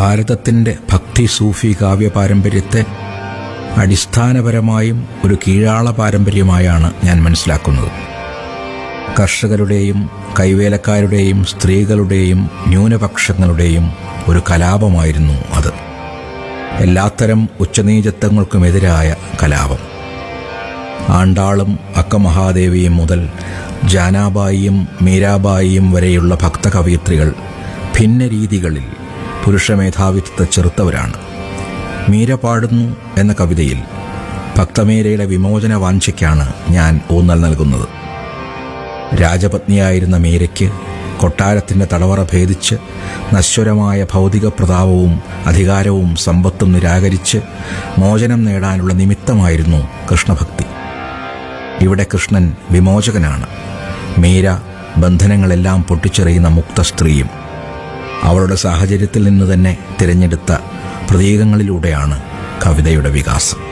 ഭാരതത്തിൻ്റെ ഭക്തി സൂഫി കാവ്യ പാരമ്പര്യത്തെ അടിസ്ഥാനപരമായും ഒരു കീഴാള പാരമ്പര്യമായാണ് ഞാൻ മനസ്സിലാക്കുന്നത് കർഷകരുടെയും കൈവേലക്കാരുടെയും സ്ത്രീകളുടെയും ന്യൂനപക്ഷങ്ങളുടെയും ഒരു കലാപമായിരുന്നു അത് എല്ലാത്തരം ഉച്ചനീചത്വങ്ങൾക്കുമെതിരായ കലാപം ആണ്ടാളും അക്കമഹാദേവിയും മുതൽ ജാനാബായിയും മീരാബായിയും വരെയുള്ള ഭക്തകവയിത്രികൾ ഭിന്ന രീതികളിൽ പുരുഷമേധാവിത്വത്തെ ചെറുത്തവരാണ് മീര പാടുന്നു എന്ന കവിതയിൽ ഭക്തമീരയുടെ വിമോചന വാഞ്ചയ്ക്കാണ് ഞാൻ ഊന്നൽ നൽകുന്നത് രാജപത്നിയായിരുന്ന മീരയ്ക്ക് കൊട്ടാരത്തിന്റെ തടവറ ഭേദിച്ച് നശ്വരമായ ഭൗതിക പ്രതാപവും അധികാരവും സമ്പത്തും നിരാകരിച്ച് മോചനം നേടാനുള്ള നിമിത്തമായിരുന്നു കൃഷ്ണഭക്തി ഇവിടെ കൃഷ്ണൻ വിമോചകനാണ് മീര ബന്ധനങ്ങളെല്ലാം പൊട്ടിച്ചെറിയുന്ന മുക്ത സ്ത്രീയും അവളുടെ സാഹചര്യത്തിൽ നിന്ന് തന്നെ തിരഞ്ഞെടുത്ത പ്രതീകങ്ങളിലൂടെയാണ് കവിതയുടെ വികാസം